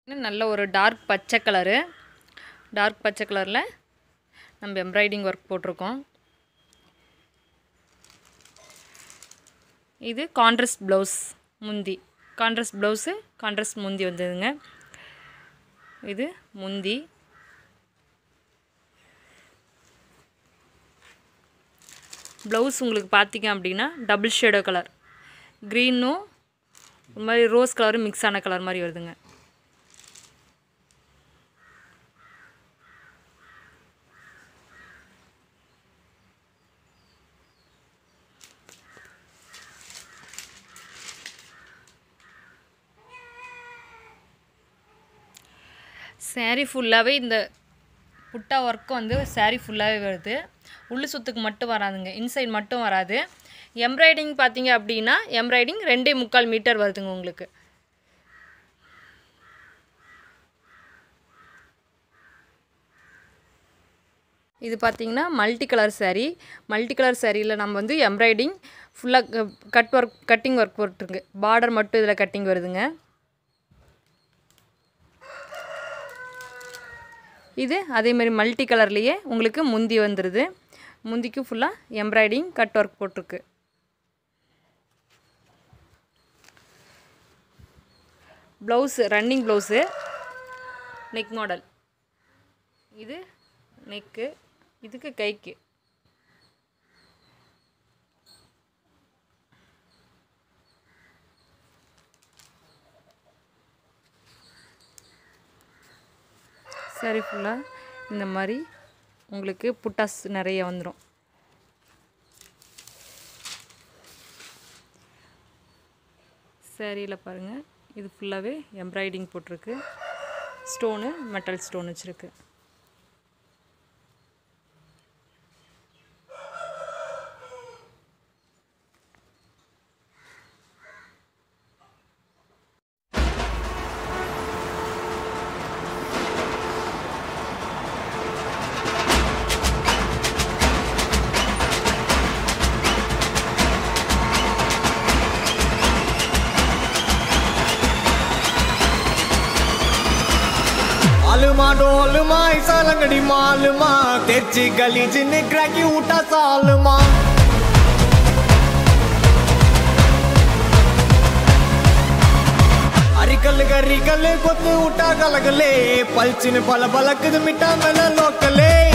நல்ல ஒரு டார்க் பச்சை கலரு டார்க் பச்சை கலரில் நம்ம எம்ப்ராய்டிங் ஒர்க் போட்டிருக்கோம் இது கான்ட்ரஸ்ட் ப்ளவுஸ் முந்தி கான்ட்ரஸ்ட் ப்ளவுஸு கான்ட்ரஸ்ட் முந்தி வந்ததுங்க இது முந்தி ப்ளவுஸ் உங்களுக்கு பார்த்தீங்க அப்படின்னா டபுள் ஷேடோ கலர் க்ரீனும் ஒரு மாதிரி ரோஸ் கலரும் மிக்ஸ் ஆன கலர் மாதிரி வருதுங்க saree ஃபுல்லாகவே இந்த புட்டா ஒர்க்கு வந்து saree ஃபுல்லாகவே வருது உள்ளு சுத்துக்கு மட்டும் வராதுங்க இன்சைட் மட்டும் வராது எம்ப்ராய்டிங் பார்த்தீங்க அப்படின்னா எம்ப்ராய்டிங் ரெண்டே முக்கால் மீட்டர் வருதுங்க உங்களுக்கு இது பார்த்தீங்கன்னா multi colour saree multi colour சாரியில் நம்ம வந்து எம்ப்ராய்டிங் ஃபுல்லாக கட் ஒர்க் கட்டிங் ஒர்க் போட்டிருக்கு பார்டர் மட்டும் இதில் கட்டிங் வருதுங்க இது அதேமாரி மல்டி கலர்லேயே உங்களுக்கு முந்தி வந்துடுது முந்திக்கு ஃபுல்லாக எம்ப்ராய்டிங் கட் ஒர்க் போட்டிருக்கு blouse running blouse neck model இது நெக்கு இதுக்கு கைக்கு சரி ஃபுல்லாக இந்த மாதிரி உங்களுக்கு புட்டாஸ் நிறைய வந்துடும் சேரீயில் பாருங்கள் இது ஃபுல்லாகவே எம்ப்ராய்டிங் போட்டிருக்கு ஸ்டோனு மெட்டல் ஸ்டோன் வச்சுருக்கு आलमा डोलमा ऐसा लंगड़ी मालमा तेची गली जिन्हें क्रैकी उठा सालमा అరికల్ గరికల్ కొత్తు ఉట్టా కలగలే పల్చిన పల పలకదు మిఠా మెల లోకలే